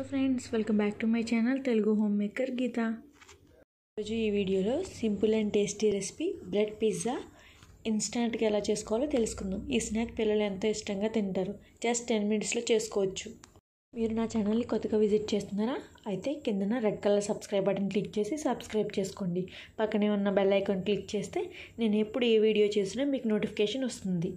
friends welcome back to my channel Telugu home maker Geetha ఈరోజు ఈ వీడియోలో simple and tasty recipe bread pizza ఇన్స్టెంట్గా ఎలా చేసుకోవాలో తెలుసుకుందాం ఈ స్నాక్ పిల్లలు ఎంతో ఇష్టంగా తింటారు జస్ట్ టెన్ మినిట్స్లో చేసుకోవచ్చు మీరు నా ఛానల్ని కొత్తగా విజిట్ చేస్తున్నారా అయితే కిందన red colour subscribe button click చేసి సబ్స్క్రైబ్ చేసుకోండి పక్కనే ఉన్న బెల్ ఐకాన్ క్లిక్ చేస్తే నేను ఎప్పుడు ఏ వీడియో చేసినా మీకు నోటిఫికేషన్ వస్తుంది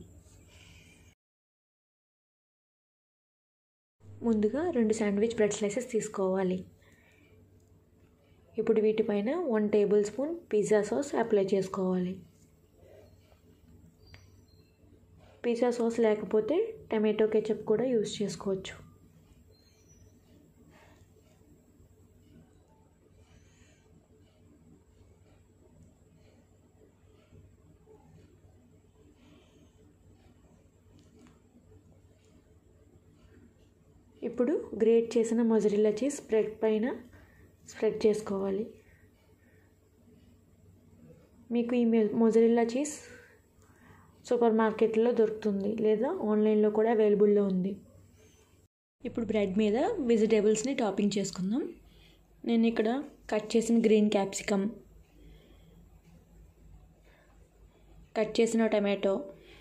ముందుగా రెండు శాండ్విచ్ బ్రెడ్ స్లైసెస్ తీసుకోవాలి ఇప్పుడు వీటిపైన one tablespoon pizza sauce apply చేసుకోవాలి పిజ్జా సాస్ లేకపోతే టమాటో కెచప్ కూడా యూస్ చేసుకోవచ్చు ఇప్పుడు గ్రేట్ చేసిన మొజరిల్లా చీజ్ స్ప్రెడ్ పైన స్ప్రెడ్ చేసుకోవాలి మీకు ఈ మొజరిల్లా చీజ్ సూపర్ మార్కెట్లో దొరుకుతుంది లేదా ఆన్లైన్లో కూడా అవైలబుల్లో ఉంది ఇప్పుడు బ్రెడ్ మీద వెజిటేబుల్స్ని టాపింగ్ చేసుకుందాం నేను ఇక్కడ కట్ చేసిన గ్రీన్ క్యాప్సికమ్ కట్ చేసిన టమాటో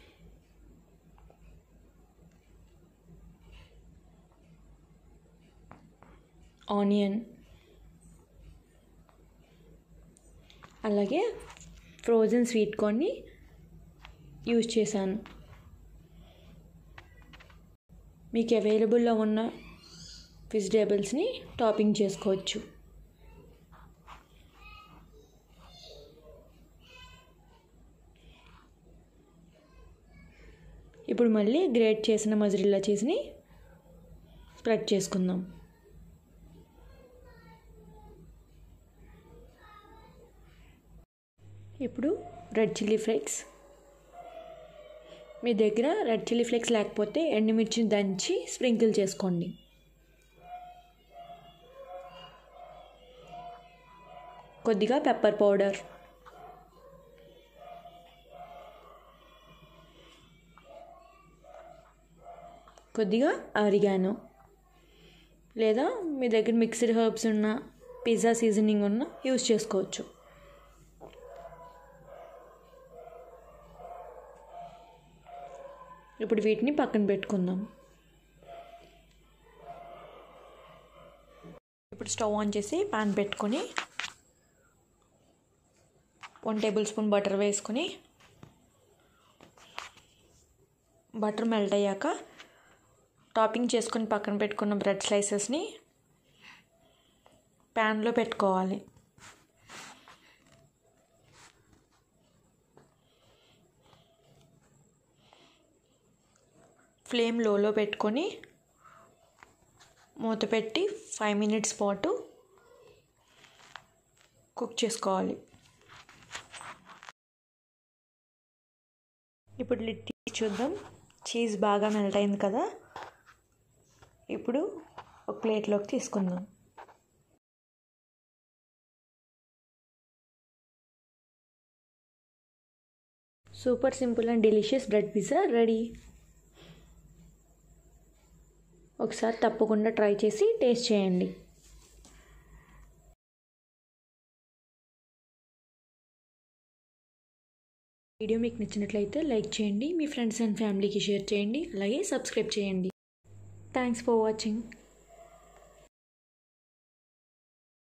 ఆనియన్ అలాగే ఫ్రోజన్ స్వీట్ కార్న్ని యూజ్ చేశాను మీకు అవైలబుల్లో ఉన్న వెజిటేబుల్స్ని టాపింగ్ చేసుకోవచ్చు ఇప్పుడు మళ్ళీ గ్రేట్ చేసిన మజరిల్లా చీజ్ని స్ప్రెడ్ చేసుకుందాం ఇప్పుడు రెడ్ చిల్లీ ఫ్లేక్స్ మీ దగ్గర రెడ్ చిల్లీ ఫ్లేక్స్ లేకపోతే ఎండుమిర్చిని దంచి స్ప్రింకిల్ చేసుకోండి కొద్దిగా పెప్పర్ పౌడర్ కొద్దిగా ఆరిగానో లేదా మీ దగ్గర మిక్స్డ్ హర్బ్స్ ఉన్న పిజ్జా సీజనింగ్ ఉన్న యూస్ చేసుకోవచ్చు ఇప్పుడు వీటిని పక్కన పెట్టుకుందాం ఇప్పుడు స్టవ్ ఆన్ చేసి పాన్ పెట్టుకొని వన్ టేబుల్ స్పూన్ బటర్ వేసుకొని బటర్ మెల్ట్ అయ్యాక టాపింగ్ చేసుకొని పక్కన పెట్టుకున్న బ్రెడ్ స్లైసెస్ని ప్యాన్లో పెట్టుకోవాలి ఫ్లేమ్ లోలో పెట్టుకొని మూత పెట్టి ఫైవ్ మినిట్స్ పాటు కుక్ చేసుకోవాలి ఇప్పుడు లిడ్ తీసి చూద్దాం చీజ్ బాగా మెల్ట్ అయింది కదా ఇప్పుడు ఒక ప్లేట్లోకి తీసుకుందాం super simple and delicious bread pizza ready ఒకసారి తప్పకుండా ట్రై చేసి టేస్ట్ చేయండి వీడియో మీకు నచ్చినట్లయితే లైక్ చేయండి మీ ఫ్రెండ్స్ అండ్ ఫ్యామిలీకి షేర్ చేయండి అలాగే సబ్స్క్రైబ్ చేయండి థ్యాంక్స్ ఫర్ వాచింగ్